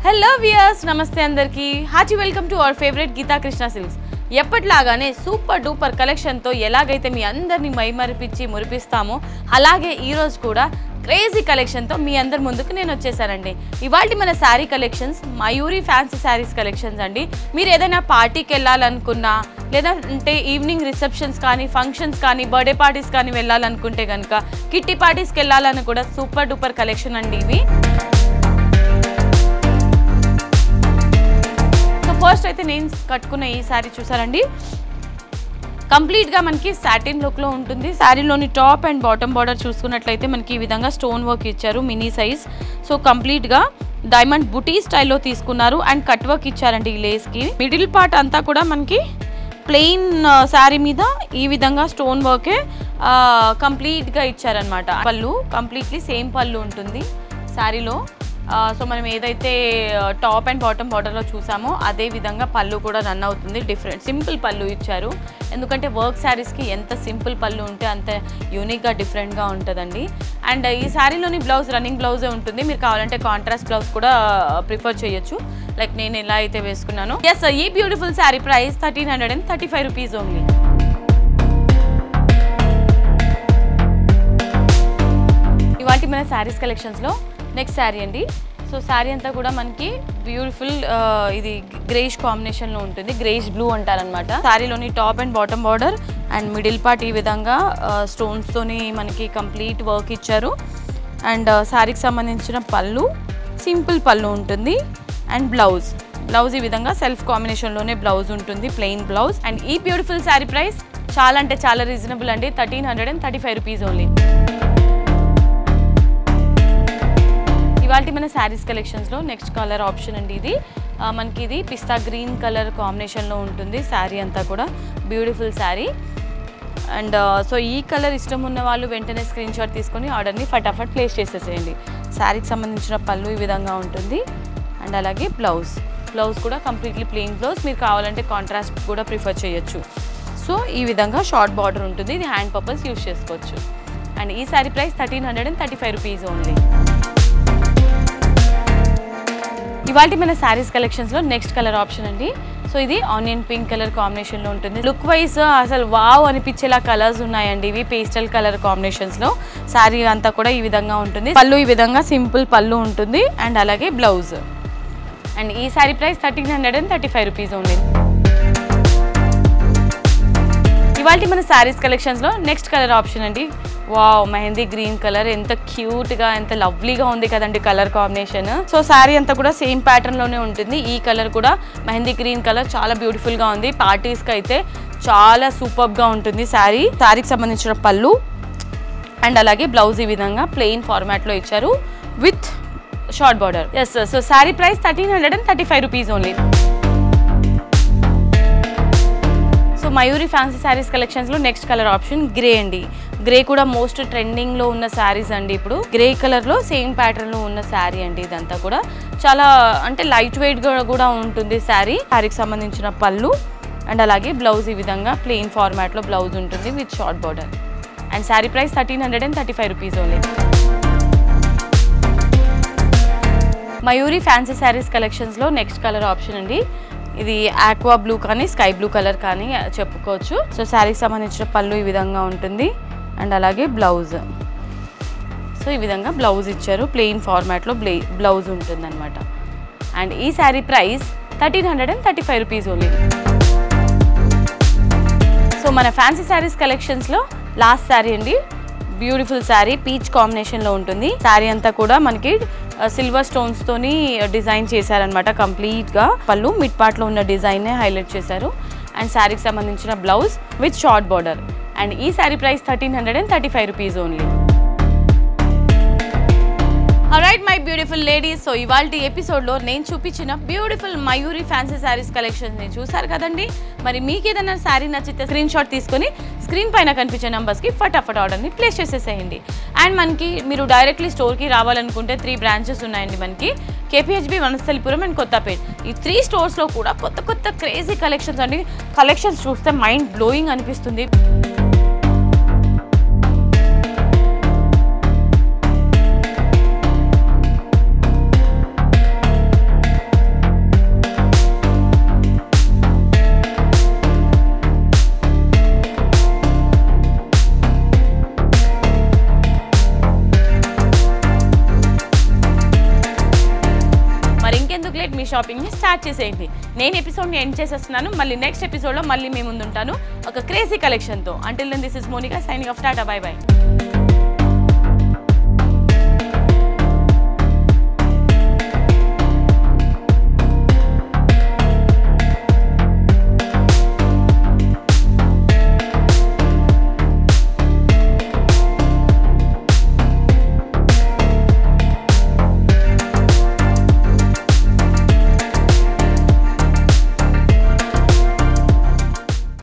hello viewers నమస్తే అందరికీ hearty welcome to our favourite Geetha Krishna silks ఎప్పటిలాగానే సూపర్ డూపర్ కలెక్షన్తో ఎలాగైతే మీ అందరినీ మైమరిపించి మురిపిస్తామో అలాగే ఈరోజు కూడా క్రేజీ కలెక్షన్తో మీ అందరి ముందుకు నేను వచ్చేసానండి ఇవాళ మన sari collections Mayuri fancy saris collections అండి మీరు ఏదైనా పార్టీకి వెళ్ళాలనుకున్నా లేదంటే ఈవినింగ్ రిసెప్షన్స్ కానీ ఫంక్షన్స్ కానీ బర్త్డే పార్టీస్ కానీ వెళ్ళాలనుకుంటే కనుక కిట్టి పార్టీస్కి వెళ్ళాలని కూడా సూపర్ డూపర్ కలెక్షన్ అండి ఇవి సో ఫస్ట్ అయితే నేను కట్టుకున్న ఈ శారీ చూసారండి కంప్లీట్గా మనకి సాటిన్ లుక్లో ఉంటుంది శారీలోని టాప్ అండ్ బాటమ్ బార్డర్ చూసుకున్నట్లయితే మనకి ఈ విధంగా స్టోన్ వర్క్ ఇచ్చారు మినీ సైజ్ సో కంప్లీట్గా డైమండ్ బుటీ స్టైల్లో తీసుకున్నారు అండ్ కట్ వర్క్ ఇచ్చారండి ఈ లేస్కి మిడిల్ పార్ట్ అంతా కూడా మనకి ప్లెయిన్ శారీ మీద ఈ విధంగా స్టోన్ వర్కే కంప్లీట్గా ఇచ్చారనమాట పళ్ళు కంప్లీట్లీ సేమ్ పళ్ళు ఉంటుంది శారీలో సో మనం ఏదైతే టాప్ అండ్ బాటమ్ బార్డర్లో చూసామో అదే విధంగా పళ్ళు కూడా రన్ అవుతుంది డిఫరెంట్ సింపుల్ పళ్ళు ఇచ్చారు ఎందుకంటే వర్క్ శారీస్కి ఎంత సింపుల్ పళ్ళు ఉంటే అంత యూనిక్గా డిఫరెంట్గా ఉంటుందండి అండ్ ఈ శారీలోని బ్లౌజ్ రన్నింగ్ బ్లౌజే ఉంటుంది మీరు కావాలంటే కాంట్రాస్ట్ బ్లౌజ్ కూడా ప్రిఫర్ చేయొచ్చు లైక్ నేను ఎలా అయితే వేసుకున్నాను ఎస్ ఈ beautiful sari price thirteen hundred and thirty five rupees only ఇవాటి మన శారీస్ కలెక్షన్స్లో నెక్స్ట్ శారీ అండి సో శారీ అంతా కూడా మనకి బ్యూటిఫుల్ ఇది గ్రేష్ కాంబినేషన్లో ఉంటుంది గ్రేష్ బ్లూ అంటారనమాట శారీలోని top and bottom border and middle part ఈ విధంగా స్టోన్స్తోని మనకి కంప్లీట్ వర్క్ ఇచ్చారు అండ్ శారీకి సంబంధించిన పళ్ళు సింపుల్ పళ్ళు ఉంటుంది అండ్ బ్లౌజ్ బ్లౌజ్ ఈ విధంగా సెల్ఫ్ కాంబినేషన్లోనే బ్లౌజ్ ఉంటుంది ప్లెయిన్ బ్లౌజ్ అండ్ ఈ బ్యూటిఫుల్ శారీ ప్రైస్ చాలా అంటే చాలా రీజనబుల్ అండి thirteen hundred and thirty five rupees only ఇవాళ మన శారీస్ కలెక్షన్స్లో నెక్స్ట్ కలర్ ఆప్షన్ అండి ఇది ఆ, మనకి ఇది పిస్తా గ్రీన్ కలర్ కాంబినేషన్లో ఉంటుంది శారీ అంతా కూడా బ్యూటిఫుల్ శారీ అండ్ సో ఈ కలర్ ఇష్టం ఉన్న వాళ్ళు వెంటనే స్క్రీన్ షాట్ తీసుకొని ఆర్డర్ని ఫటాఫట్ ప్లేస్ చేసేసేయండి శారీకి సంబంధించిన పళ్ళు ఈ విధంగా ఉంటుంది అండ్ అలాగే బ్లౌజ్ బ్లౌజ్ కూడా కంప్లీట్లీ ప్లెయిన్ బ్లౌజ్ మీరు కావాలంటే కాంట్రాస్ట్ కూడా ప్రిఫర్ చేయొచ్చు సో ఈ విధంగా షార్ట్ బార్డర్ ఉంటుంది ఇది హ్యాండ్ పర్పస్ యూస్ చేసుకోవచ్చు అండ్ ఈ sari price thirteen hundred and thirty five rupees only ఇవాళ మన శారీస్ కలెక్షన్స్లో నెక్స్ట్ కలర్ ఆప్షన్ అండి సో ఇది ఆనియన్ పింక్ కలర్ కాంబినేషన్లో ఉంటుంది లుక్ వైజ్ అసలు వావ్ అనిపించేలా కలర్స్ ఉన్నాయండి ఇవి పేస్టల్ కలర్ కాంబినేషన్స్లో శారీ అంతా కూడా ఈ విధంగా ఉంటుంది పళ్ళు ఈ విధంగా సింపుల్ పళ్ళు ఉంటుంది అండ్ అలాగే బ్లౌజ్ అండ్ ఈ sari price thirteen hundred and thirty five rupees only ఇవాళ మన శారీస్ కలెక్షన్స్లో నెక్స్ట్ కలర్ ఆప్షన్ అండి వావ్ మెహందీ గ్రీన్ కలర్ ఎంత క్యూట్గా ఎంత లవ్లీగా ఉంది కదండి కలర్ కాంబినేషన్ సో శారీ అంతా కూడా సేమ్ ప్యాటర్న్లోనే ఉంటుంది ఈ కలర్ కూడా మెహందీ గ్రీన్ కలర్ చాలా బ్యూటిఫుల్గా ఉంది పార్టీస్కి అయితే చాలా సూపర్గా ఉంటుంది శారీ శారీకి సంబంధించిన పళ్ళు అండ్ అలాగే బ్లౌజ్ ఈ విధంగా ప్లెయిన్ ఫార్మాట్లో ఇచ్చారు with short border yes so sari price thirteen hundred and thirty five rupees only so Mayuri fancy saris కలెక్షన్స్లో నెక్స్ట్ కలర్ ఆప్షన్ గ్రే అండి గ్రే కూడా మోస్ట్ ట్రెండింగ్లో ఉన్న శారీస్ అండి ఇప్పుడు గ్రే కలర్లో సేమ్ ప్యాటర్న్లో ఉన్న శారీ అండి ఇదంతా కూడా చాలా అంటే లైట్ వెయిట్గా కూడా ఉంటుంది శారీ శారీకి సంబంధించిన పళ్ళు అండ్ అలాగే బ్లౌజ్ ఈ విధంగా ప్లెయిన్ ఫార్మాట్లో బ్లౌజ్ ఉంటుంది with short border and sari price thirteen hundred and thirty five rupees only Mayuri fancy saris కలెక్షన్స్లో నెక్స్ట్ కలర్ ఆప్షన్ అండి ఇది ఆక్వా బ్లూ కానీ స్కై బ్లూ కలర్ కానీ చెప్పుకోవచ్చు సో శారీకి సంబంధించిన పళ్ళు ఈ విధంగా ఉంటుంది అండ్ అలాగే బ్లౌజ్ సో ఈ విధంగా బ్లౌజ్ ఇచ్చారు ప్లెయిన్ ఫార్మాట్లో బ్లే బ్లౌజ్ ఉంటుంది అనమాట అండ్ ఈ sari price thirteen hundred and thirty five rupees only so మన ఫ్యాన్సీ శారీస్ కలెక్షన్స్లో లాస్ట్ శారీ అండి బ్యూటిఫుల్ శారీ పీచ్ కాంబినేషన్లో ఉంటుంది శారీ అంతా కూడా మనకి సిల్వర్ స్టోన్స్ తోని డిజైన్ చేశారనమాట కంప్లీట్గా పళ్ళు మిడ్ పార్ట్లో ఉన్న డిజైన్ హైలైట్ చేశారు అండ్ శారీకి సంబంధించిన blouse with short border and ఈ sari price thirteen hundred and thirty five rupees only right my beautiful ladies so ఇవాళ ఎపిసోడ్లో నేను చూపించిన బ్యూటిఫుల్ మయూరి ఫ్యాన్సీ శారీస్ కలెక్షన్స్ని చూసారు కదండి మరి మీకు ఏదైనా శారీ నచ్చితే స్క్రీన్ షాట్ తీసుకొని స్క్రీన్ పైన కనిపించే నెంబర్స్కి ఫటాఫట్ ఆర్డర్ని ప్లేస్ చేసేసేయండి అండ్ మనకి మీరు డైరెక్ట్లీ స్టోర్కి రావాలనుకుంటే త్రీ బ్రాంచెస్ ఉన్నాయండి మనకి కేపీహెచ్బి వనస్థలిపురం అండ్ కొత్తపేట్ ఈ త్రీ స్టోర్స్లో కూడా కొత్త కొత్త క్రేజీ కలెక్షన్స్ అండి కలెక్షన్స్ చూస్తే మైండ్ బ్లోయింగ్ అనిపిస్తుంది షాపింగ్ని స్టార్ట్ చేసేయండి నేను ఎపిసోడ్ని ఎండ్ చేసేస్తున్నాను మళ్ళీ నెక్స్ట్ ఎపిసోడ్లో మళ్ళీ మేము ముందుంటాను ఒక క్రేజీ కలెక్షన్తో until then this is Monica signing off tata bye by